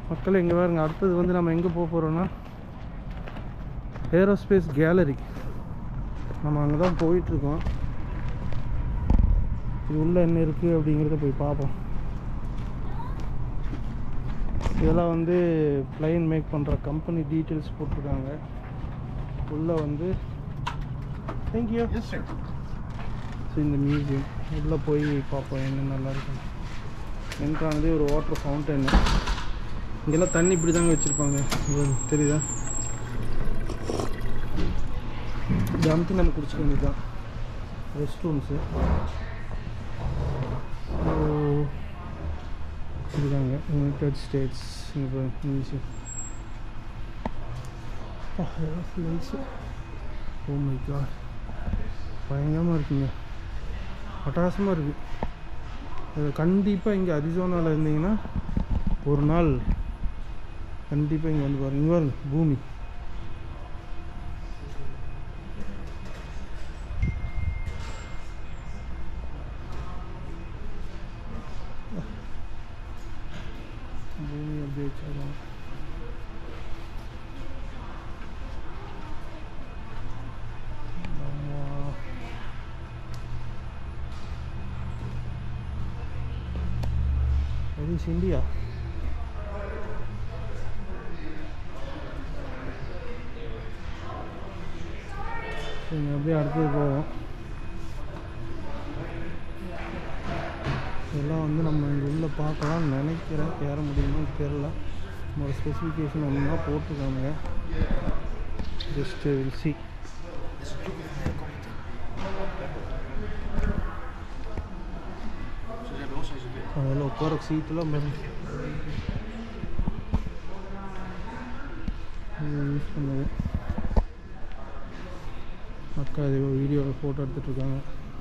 மக்கள் இங்கே பாருங்க அடுத்தது வந்து நம்ம எங்கே போக போகிறோன்னா ஏரோஸ்பேஸ் கேலரி நம்ம அங்கே தான் போயிட்டுருக்கோம் இது உள்ளே என்ன இருக்குது அப்படிங்கிறத போய் பார்ப்போம் இதெல்லாம் வந்து பிளைன் மேக் பண்ணுற கம்பெனி டீட்டெயில்ஸ் போட்டிருக்காங்க உள்ளே வந்து தேங்க்யூ Yes, sir. ஸோ இந்த மியூசியம் உள்ளே போய் பார்ப்போம் என்ன நல்லா இருக்கும் என்ட்ரானதே ஒரு வாட்டர் ஃபவுண்டன் இங்கெல்லாம் தண்ணி இப்படி தாங்க வச்சுருப்பாங்க தெரியுதா இது அமுத்தி நம்ம குடிச்சிக்க வேண்டியதுதான் ரெஸ்ட் ரூம்ஸு இதுதாங்க United States museum lights oh my God பயங்கரமாக இருக்குங்க அட்டகாசமாக இருக்குது இது கண்டிப்பாக இங்கே அரிசோனாவில் இருந்தீங்கன்னா ஒரு நாள் கண்டிப்பாக இங்கே வந்து பாருங்க இங்கே பாருங்க பூமி பூமி அப்படியே வச்சிருக்காங்க ஆமா. Where is India? சரி அப்படியே அடுத்தது போவோம் இதெல்லாம் வந்து நம்ம இங்கே உள்ள பார்க்கலாம்னு நினைக்கிறேன் ஏற முடியுமான்னு தெரில நம்ம ஸ்பெசிஃபிகேஷன் ஒன்றா போட்டிருக்காங்க ஜஸ்ட் வில் சி அதில் உட்கார சீட்டெல்லாம் பாருங்க யூஸ் பண்ணது அக்கா இது வீடியோவில் ஃபோட்டோ எடுத்துகிட்டு இருக்காங்க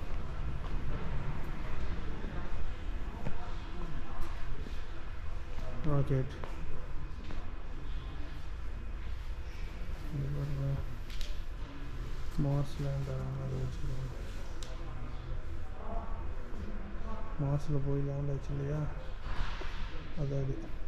ராக்கெட் மார்ஸ் லேண்டர் அதை வச்சுருக்காங்க மார்ஸில் போய் லேண்ட் ஆச்சு இல்லையா அது அது